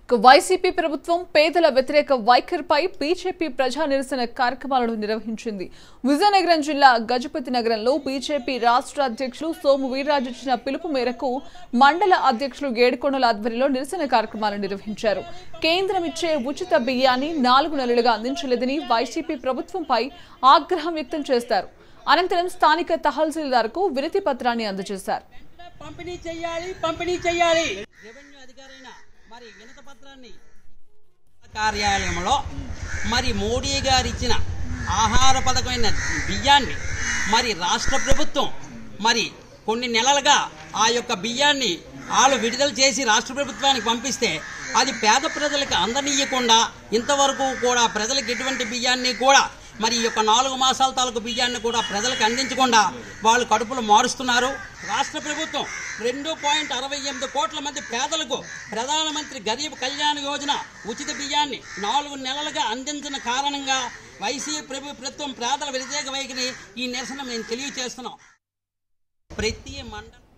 YCP ప్రభుత్వం పేదల వ్యతిరేక వైఖరిపై బీజేపీ ప్రజా నిరసన కార్యక్రమాలను నిర్వహించింది విజయనగరం జిల్లా గజపతి నగరంలో బీజేపీ రాష్ట్ర అధ్యక్షులు సోము వీర్రాజు ఇచ్చిన పిలుపు మేరకు మండల అధ్యక్షులు ఏడుకొండల ఆధ్వర్యంలో నిరసన కార్యక్రమాలు నిర్వహించారు కేంద్రం ఇచ్చే ఉచిత బియ్యాన్ని నాలుగు నెలలుగా అందించలేదని వైసీపీ ప్రభుత్వంపై ఆగ్రహం వ్యక్తం చేశారు అనంతరం స్థానిక తహసీల్దార్కు వినతి పత్రాన్ని అందజేశారు పంపిణీ చెయ్యాలి పంపిణీ చెయ్యాలి రెవెన్యూ అధికారైన మరి వినత పత్రాన్ని కార్యాలయంలో మరి మోడీ గారు ఇచ్చిన ఆహార పథకమైన బియ్యాన్ని మరి రాష్ట్ర ప్రభుత్వం మరి కొన్ని నెలలుగా ఆ యొక్క బియ్యాన్ని వాళ్ళు విడుదల చేసి రాష్ట్ర ప్రభుత్వానికి పంపిస్తే అది పేద ప్రజలకు అందనీయకుండా ఇంతవరకు కూడా ప్రజలకు ఎటువంటి బియ్యాన్ని కూడా మరి ఈ యొక్క నాలుగు మాసాల తాలూకు బియ్యాన్ని కూడా ప్రజలకు అందించకుండా వాళ్ళు కడుపులు మారుస్తున్నారు రాష్ట్ర ప్రభుత్వం రెండు పాయింట్ అరవై ఎనిమిది కోట్ల మంది పేదలకు ప్రధానమంత్రి గరీబ్ కళ్యాణ యోజన ఉచిత బియ్యాన్ని నాలుగు నెలలుగా అందించిన కారణంగా వైసీపీ ప్రభుత్వం పేదల వ్యతిరేక వైఖరి ఈ నిరసన మేము తెలియజేస్తున్నాం ప్రతి మండలం